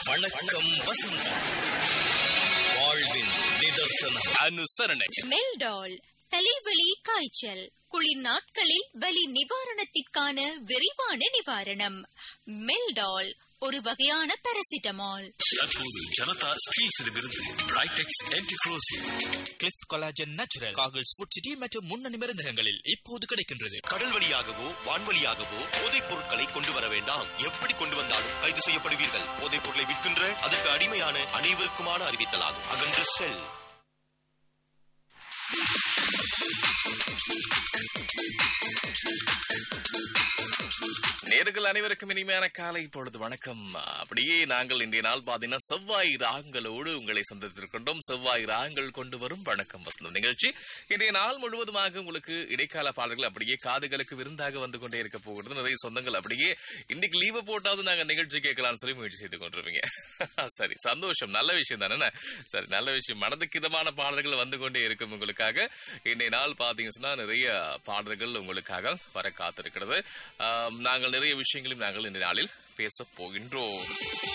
வணக்கம் வசந்தம் வாழ்வின் நிதர்சனம் அனுசரணை மெல்டால் தலைவலி காய்ச்சல் குளிர் நாட்களில் வலி நிவாரணத்திற்கான விரைவான நிவாரணம் மெல்டால் ஒரு வகையான பாராசிட்டமால் தற்போது ஜனதா ஸ்டீல்ஸிடமிருந்து பிரைடெக்ஸ் என்டிக்ளோசிவ் கிளிஃப்ட் கொலாஜன் நேச்சுரல் காகிள்ஸ் ஃபுட் சிட்டி மற்றும் முன்னணி மருந்தகங்களில் இப்போது கிடைக்கின்றது கடல் வழியாகவோ வான்வழியாகவோ போதைப் பொருட்களை கொண்டு வர வேண்டாம் எப்படி கொண்டு வந்தாலும் கைது செய்யப்படுவீர்கள் போதைப் பொருளை விற்கின்ற அதற்கு அடிமையான அனைவருக்குமான அறிவித்தலாகும் அகன்று செல் நேர்கள் அனைவருக்கும் இனிமையான காலை பொழுது வணக்கம் அப்படியே நாங்கள் இன்றைய நாள் பார்த்தீங்கன்னா செவ்வாய் ராகங்களோடு உங்களை சந்தித்திருக்கின்றோம் செவ்வாய் ராகங்கள் கொண்டு வரும் வணக்கம் வசந்தம் நிகழ்ச்சி இன்றைய நாள் முழுவதுமாக உங்களுக்கு இடைக்கால பாடல்கள் அப்படியே காதுகளுக்கு விருந்தாக வந்து கொண்டே இருக்க போகிறது நிறைய சொந்தங்கள் அப்படியே இன்னைக்கு லீவு போட்டாவது நாங்க நிகழ்ச்சி கேட்கலாம்னு சொல்லி முயற்சி செய்து கொண்டிருப்பீங்க சரி சந்தோஷம் நல்ல விஷயம் தானே சரி நல்ல விஷயம் மனதுக்கு இதமான பாடல்கள் வந்து கொண்டே இருக்கும் உங்களுக்காக இன்றைய நாள் பார்த்தீங்கன்னு சொன்னா நிறைய பாடல்கள் உங்களுக்காக வர காத்திருக்கிறது ஆம், நாங்கள் நிறைய விஷயங்களையும் நாங்கள் இந்த நாளில் பேச போகின்றோம்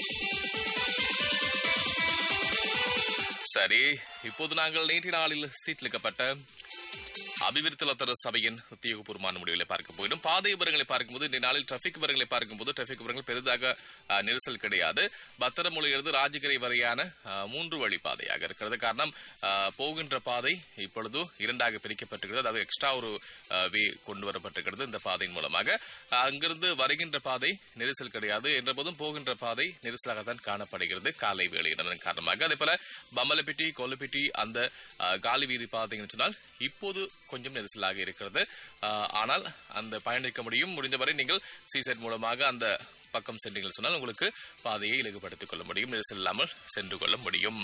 சரி இப்போது நாங்கள் நேற்று நாளில் சீட்டிலிக்கப்பட்ட அபிவிருத்தலத்தர சபையின் உத்தியோகபூர்வமான முடிவுகளை பார்க்க போயிடும் பாதை விவரங்களை பார்க்கும்போது இந்த நாளில் டிராபிக் விவரங்களை பார்க்கும்போது டிராபிக் விவரங்கள் பெரிதாக ஆ, நெரிசல் கிடையாது பத்திரமொழியிலிருந்து ராஜகிரி வரையான ஆ, மூன்று வழி பாதையாக இருக்கிறது காரணம் ஆ, போகின்ற பாதை இப்பொழுது இரண்டாக பிரிக்கப்பட்டிருக்கிறது அதாவது எக்ஸ்ட்ரா ஒரு ஆ, வே கொண்டு வரப்பட்டிருக்கிறது இந்த பாதையின் மூலமாக ஆ, அங்கிருந்து வருகின்ற பாதை நெரிசல் கிடையாது என்ற போதும் போகின்ற பாதை நெரிசலாகத்தான் காணப்படுகிறது காலை வேளையினதன் காரணமாக அதே போல பம்மலப்பிட்டி கொல்லப்பிட்டி அந்த ஆ, காலி வீதி பார்த்தீங்கன்னு சொன்னால் இப்போது கொஞ்சம் நெரிசலாக இருக்கிறது ஆ, ஆனால் அந்த பயணிக்க முடியும் முடிந்தவரை நீங்கள் சீசைட் மூலமாக அந்த பக்கம் சென்றீர்கள் சொன்னால் உங்களுக்கு பாதையை இலகுபடுத்திக் கொள்ள முடியும் நெரிசல் இல்லாமல் சென்று கொள்ள முடியும்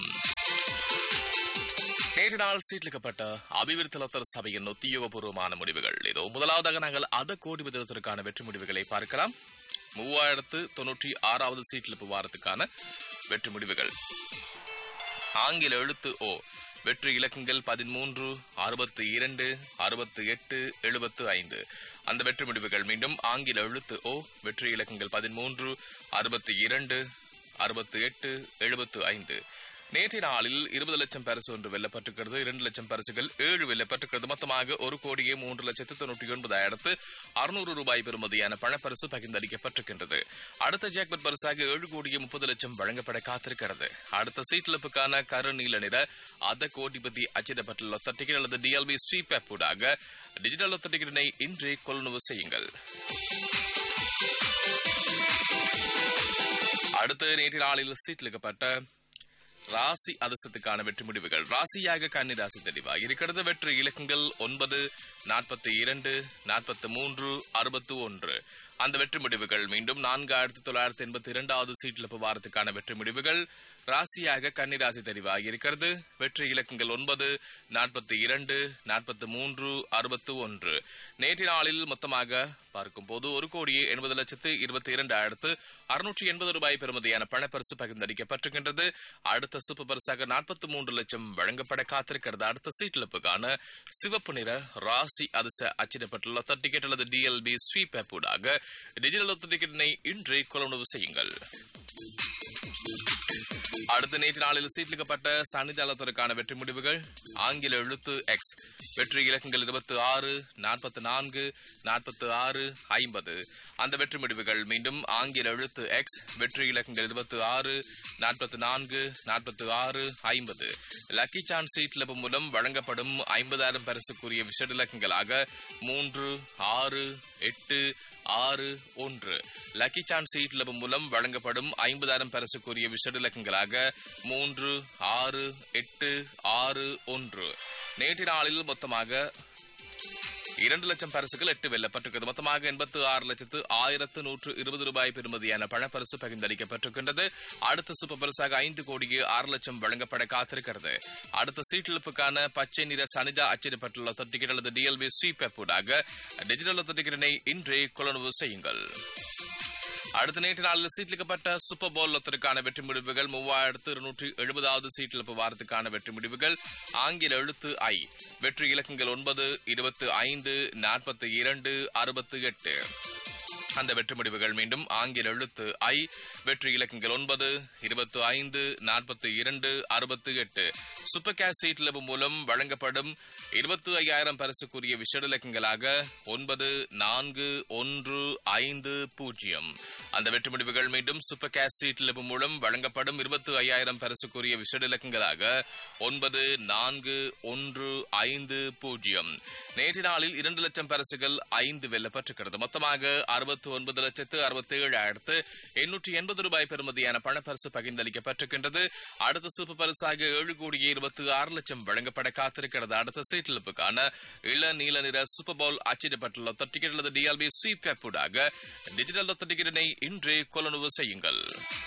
நேற்று நாள் சீட்லிக்கப்பட்ட அபிவிருத்தலத்தர் சபையின் உத்தியோகபூர்வமான முடிவுகள் இதோ முதலாவதாக நாங்கள் அத கோடி விதத்திற்கான வெற்றி முடிவுகளை பார்க்கலாம் மூவாயிரத்து தொன்னூற்றி ஆறாவது சீட்லிப்பு வாரத்துக்கான வெற்றி முடிவுகள் ஆங்கில எழுத்து ஓ வெற்றி இலக்கங்கள் பதிமூன்று அறுபத்தி இரண்டு அறுபத்தி எட்டு எழுபத்து ஐந்து அந்த வெற்றி முடிவுகள் மீண்டும் ஆங்கில எழுத்து ஓ வெற்றி இலக்கங்கள் பதிமூன்று அறுபத்தி இரண்டு அறுபத்தி எட்டு எழுபத்து ஐந்து நேற்றைய நாளில் இருபது லட்சம் பரிசு ஒன்று வெல்லப்பட்டிருக்கிறது இரண்டு லட்சம் பரிசுகள் ஏழு வெல்லப்பட்டிருக்கிறது மொத்தமாக ஒரு கோடியே மூன்று லட்சத்து தொண்ணூற்றி ஒன்பதாயிரத்து அறுநூறு ரூபாய் பெறுமதியான பணப்பரிசு பகிர்ந்தளிக்கப்பட்டிருக்கின்றது அடுத்த ஜாக்பட் பரிசாக ஏழு கோடியே முப்பது லட்சம் வழங்கப்பட காத்திருக்கிறது அடுத்த சீட்லிப்புக்கான கருநீல நிற அத கோடிபதி அச்சிடப்பட்டுள்ள ஒத்த டிக்கெட் அல்லது டிஎல்பி ஸ்வீப் ஆப் ஊடாக டிஜிட்டல் ஒத்த டிக்கெட்டினை இன்றே கொள்ளுணவு செய்யுங்கள் அடுத்து நேற்று நாளில் சீட்லிக்கப்பட்ட ராசி அதிர்ஷ்டத்துக்கான வெற்றி முடிவுகள் ராசியாக கன்னி ராசி தெளிவா இருக்கிறது வெற்றி இலக்கங்கள் ஒன்பது நாற்பத்தி இரண்டு நாற்பத்தி மூன்று அறுபத்து ஒன்று அந்த வெற்றி முடிவுகள் மீண்டும் நான்கு ஆயிரத்தி தொள்ளாயிரத்தி எண்பத்தி இரண்டாவது சீட்டிழப்பு வாரத்துக்கான வெற்றி முடிவுகள் ராசியாக கன்னி ராசி தெரிவாகி இருக்கிறது வெற்றி இலக்கங்கள் ஒன்பது நாற்பத்தி இரண்டு நாற்பத்தி மூன்று அறுபத்து ஒன்று நேற்று நாளில் மொத்தமாக பார்க்கும் போது ஒரு கோடியே எண்பது லட்சத்து இருபத்தி இரண்டாயிரத்து அறுநூற்றி எண்பது ரூபாய் பெறுமதியான பணப்பரிசு பகிர்ந்தளிக்கப்பட்டிருக்கின்றது அடுத்த சூப்பர் பரிசாக நாற்பத்தி மூன்று லட்சம் வழங்கப்பட காத்திருக்கிறது அடுத்த சீட்லப்புக்கான சிவப்பு நிற ராசி அதிர்ஷ்ட அச்சிடப்பட்டுள்ள ஒத்த டிக்கெட் அல்லது டிஎல்பி ஸ்வீப் ஆப் ஊடாக டிஜிட்டல் ஒத்த டிக்கெட்டினை இன்றே கொள்ளுணவு செய்யுங்கள் அடுத்த நேற்று நாளில் சீட்லிக்கப்பட்ட சனிதளத்திற்கான வெற்றி முடிவுகள் ஆங்கில எழுத்து எக்ஸ் வெற்றி இலக்கங்கள் இருபத்தி ஆறு நாற்பத்தி நான்கு நாற்பத்தி ஆறு ஐம்பது அந்த வெற்றி முடிவுகள் மீண்டும் ஆங்கில எழுத்து எக்ஸ் வெற்றி இலக்கங்கள் இருபத்தி ஆறு நாற்பத்தி நான்கு நாற்பத்தி ஆறு ஐம்பது லக்கி சான்ஸ் சீட்லப்பு மூலம் வழங்கப்படும் ஐம்பதாயிரம் பரிசுக்குரிய விஷட இலக்கங்களாக மூன்று ஆறு எட்டு ஆறு ஒன்று லக்கி சான்ஸ் சீட் லபம் மூலம் வழங்கப்படும் ஐம்பதாயிரம் பரிசுக்குரிய விஷட இலக்கங்களாக மூன்று ஆறு எட்டு ஆறு ஒன்று நேற்று நாளில் மொத்தமாக இரண்டு லட்சம் பரிசுகள் எட்டு வெல்லப்பட்டிருக்கிறது மொத்தமாக எண்பத்து ஆறு லட்சத்து ஆயிரத்து நூற்று இருபது ரூபாய் பெறுமதியான பணப்பரிசு பகிர்ந்தளிக்கப்பட்டிருக்கின்றது அடுத்த சூப்பர் பரிசாக ஐந்து கோடியே ஆறு லட்சம் வழங்கப்பட காத்திருக்கிறது அடுத்த சீட்டிழப்புக்கான பச்சை நிற சனிதா அச்சிடப்பட்டுள்ள ஒத்த டிக்கெட் அல்லது டிஎல்பி ஸ்வீப் ஊடாக டிஜிட்டல் ஒத்த டிக்கெட்டினை இன்றே கொள்ளுணவு செய்யுங்கள் அடுத்த நேற்று நாளில் சீட்லிக்கப்பட்ட சூப்பர் போல் லொத்தருக்கான வெற்றி முடிவுகள் மூவாயிரத்து இருநூற்றி எழுபதாவது சீட்டிழப்பு வாரத்துக்கான வெற்றி முடிவுகள் ஆங்கில எழுத்து ஐ வெற்றி இலக்கங்கள் ஒன்பது இருபத்து ஐந்து நாற்பத்தி இரண்டு அறுபத்தி எட்டு அந்த வெற்றி முடிவுகள் மீண்டும் ஆங்கில எழுத்து ஐ வெற்றி இலக்கங்கள் ஒன்பது இருபத்தி ஐந்து நாற்பத்தி இரண்டு அறுபத்தி எட்டு சூப்பர் கேஷ் சீட் லெபு மூலம் வழங்கப்படும் இருபத்தி ஐயாயிரம் பரிசுக்குரிய விஷட இலக்கங்களாக ஒன்பது நான்கு ஒன்று ஐந்து பூஜ்ஜியம் அந்த வெற்றி முடிவுகள் மீண்டும் சூப்பர் கேஷ் சீட் லெபு மூலம் வழங்கப்படும் இருபத்தி ஐயாயிரம் பரிசுக்குரிய விஷட இலக்கங்களாக ஒன்பது நான்கு ஒன்று ஐந்து பூஜ்ஜியம் நேற்று நாளில் இரண்டு லட்சம் பரிசுகள் ஐந்து வெல்லப்பட்டிருக்கிறது மொத்தமாக அறுபத்தி ஒன்பது லட்சத்து அறுபத்தி ஏழாயிரத்து எண்ணூற்றி எண்பது ரூபாய் பெறுமதியான பணப்பரிசு பகிர்ந்தளிக்கப்பட்டிருக்கின்றது அடுத்த சூப்பர் பரிசாக ஏழு கோடியே இருபத்தி ஆறு லட்சம் வழங்கப்பட காத்திருக்கிறது அடுத்த சீட்டிலுக்கான இள நீல நிற சூப்பர் பவுல் அச்சிடப்பட்டுள்ள லொத்த டிக்கெட் அல்லது டிஎல்பி ஸ்வீப் ஊடாக டிஜிட்டல் லொத்த டிக்கெட்டினை இன்றே கொள்ளுணவு செய்யுங்கள்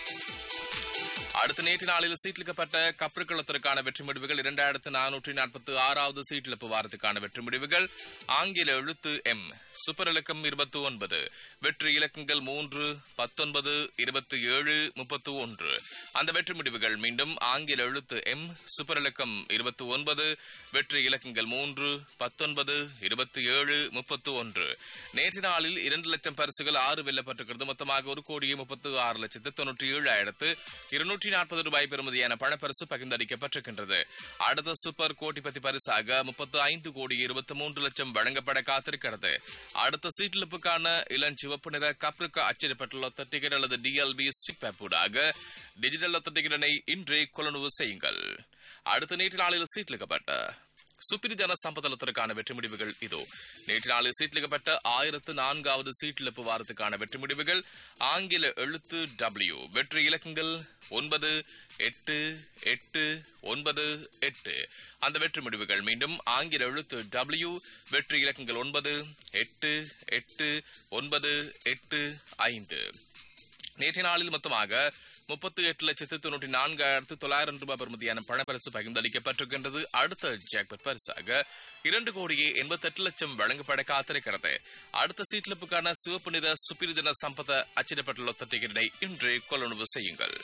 அடுத்த நேற்று நாளில் சீட்டிலிக்கப்பட்ட கப்பற்களத்திற்கான வெற்றி முடிவுகள் இரண்டாயிரத்து நானூற்றி நாற்பத்தி ஆறாவது சீட்டிழப்பு வாரத்துக்கான வெற்றி முடிவுகள் ஆங்கில எழுத்து எம் சூப்பர் இலக்கம் இருபத்தி ஒன்பது வெற்றி இலக்கங்கள் மூன்று பத்தொன்பது இருபத்தி ஏழு முப்பத்தி ஒன்று அந்த வெற்றி முடிவுகள் மீண்டும் ஆங்கில எழுத்து எம் சூப்பர் இலக்கம் இருபத்தி ஒன்பது வெற்றி இலக்கங்கள் மூன்று பத்தொன்பது இருபத்தி ஏழு முப்பத்தி ஒன்று நேற்று நாளில் இரண்டு லட்சம் பரிசுகள் ஆறு வெல்லப்பட்டிருக்கிறது மொத்தமாக ஒரு கோடியே முப்பத்து ஆறு லட்சத்து தொன்னூற்றி ஏழாயிரத்து இருநூற்றி நாற்பது ரூபாய் பெறுமதியான பணப்பரிசு பகிர்ந்தளிக்கப்பட்டிருக்கின்றது அடுத்த சூப்பர் கோடிபதி பரிசாக முப்பத்து ஐந்து கோடி இருபத்தி மூன்று லட்சம் வழங்கப்பட காத்திருக்கிறது அடுத்த சீட்டிலிப்புக்கான இளஞ்சிவப்பு நிற கப்ருக்கு அச்சிடப்பட்டுள்ள ஒத்த டிக்கெட் அல்லது டிஎல்பி ஊடாக டிஜிட்டல் ஒத்த டிக்கெட்டினை இன்றே கொள்ளுணவு செய்யுங்கள் அடுத்த நேற்று நாளில் சீட்டிலிக்கப்பட்ட சுப்பிரிதன சம்பதலத்திற்கான வெற்றி முடிவுகள் இதோ நேற்று நாளில் சீட்டிலிக்கப்பட்ட ஆயிரத்து நான்காவது சீட்டிழப்பு வாரத்துக்கான வெற்றி முடிவுகள் ஆங்கில எழுத்து டபிள்யூ வெற்றி இலக்கங்கள் ஒன்பது எட்டு எட்டு ஒன்பது எட்டு அந்த வெற்றி முடிவுகள் மீண்டும் ஆங்கில எழுத்து டபிள்யூ வெற்றி இலக்கங்கள் ஒன்பது எட்டு எட்டு ஒன்பது எட்டு ஐந்து நேற்றைய நாளில் மொத்தமாக முப்பத்தி எட்டு லட்சத்து தொண்ணூற்றி நான்காயிரத்து தொள்ளாயிரம் ரூபாய் பெறுமதியான பணப்பரிசு பகிர்ந்தளிக்கப்பட்டிருக்கின்றது அடுத்த ஜாக்பட் பரிசாக இரண்டு கோடியே எண்பத்தெட்டு லட்சம் வழங்கப்பட காத்திருக்கிறது அடுத்த சீட்லப்புக்கான சிவப்பு நிற சுப்பிரிதின சம்பத அச்சிடப்பட்டுள்ள ஒத்த டிக்கெட்டினை இன்று கொள்ளுணவு செய்யுங்கள்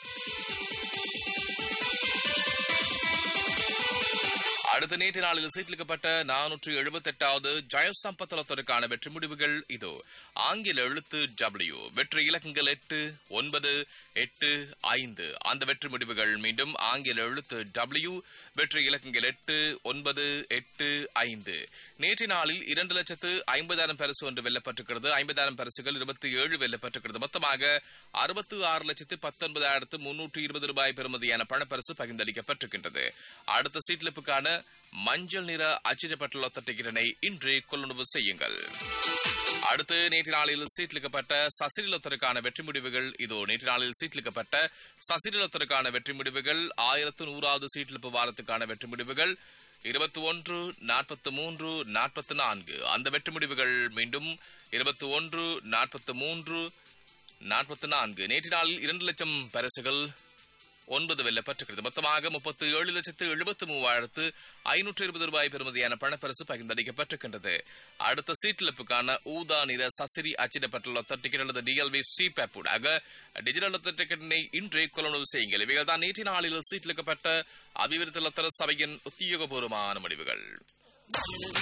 அடுத்த நேற்று நாளில் சீட்டிலிக்கப்பட்ட நானூற்று எழுபத்தி எட்டாவது ஜெயசம்பத்தலத்திற்கான வெற்றி முடிவுகள் இதோ ஆங்கில எழுத்து டபிள்யூ வெற்றி இலக்கங்கள் எட்டு ஒன்பது எட்டு ஐந்து அந்த வெற்றி முடிவுகள் மீண்டும் ஆங்கில எழுத்து டபிள்யூ வெற்றி இலக்கங்கள் எட்டு ஒன்பது எட்டு ஐந்து நேற்று நாளில் இரண்டு லட்சத்து ஐம்பதாயிரம் பரிசு ஒன்று வெல்லப்பட்டிருக்கிறது ஐம்பதாயிரம் பரிசுகள் இருபத்தி ஏழு வெல்லப்பட்டிருக்கிறது மொத்தமாக அறுபத்து ஆறு லட்சத்து பத்தொன்பதாயிரத்து முன்னூற்று இருபது ரூபாய் பெறுமதியான பணப்பரிசு பகிர்ந்தளிக்கப்பட்டிருக்கின்றது அடுத்த சீட்லிப்புக்கான மஞ்சள் நிற அச்சிடப்பட்டுள்ள டிக்கெட்டினை இன்று கொள்ளுணவு செய்யுங்கள் அடுத்து நேற்று நாளில் சீட்லிக்கப்பட்ட சசிரிலத்திற்கான வெற்றி முடிவுகள் இதோ நேற்று நாளில் சீட்லிக்கப்பட்ட சசிரிலத்திற்கான வெற்றி முடிவுகள் ஆயிரத்து நூறாவது சீட்லிப்பு வாரத்துக்கான வெற்றி முடிவுகள் இருபத்தி ஒன்று நாற்பத்தி மூன்று நாற்பத்தி நான்கு அந்த வெற்றி முடிவுகள் மீண்டும் இருபத்தி ஒன்று நாற்பத்தி மூன்று நாற்பத்தி நான்கு நேற்று நாளில் இரண்டு லட்சம் பரிசுகள் ஒன்பது வெல்லப்பட்டிருக்கிறது மொத்தமாக முப்பத்தி ஏழு லட்சத்து எழுபத்தி மூவாயிரத்து ஐநூற்று இருபது ரூபாய் பெறுமதியான பணப்பரிசு பகிர்ந்தளிக்கப்பட்டிருக்கின்றது அடுத்த சீட்டிழப்புக்கான ஊதா நிற சசிரி அச்சிடப்பட்டுள்ள டிக்கெட் அல்லது டிஎல்வி சி பேப்பூடாக டிஜிட்டல் டிக்கெட்டினை இன்றே கொள்ளுணவு செய்யுங்கள் இவைகள் தான் நேற்று நாளில் சீட்டிலிக்கப்பட்ட அபிவிருத்தி லத்தர சபையின் உத்தியோகபூர்வமான முடிவுகள்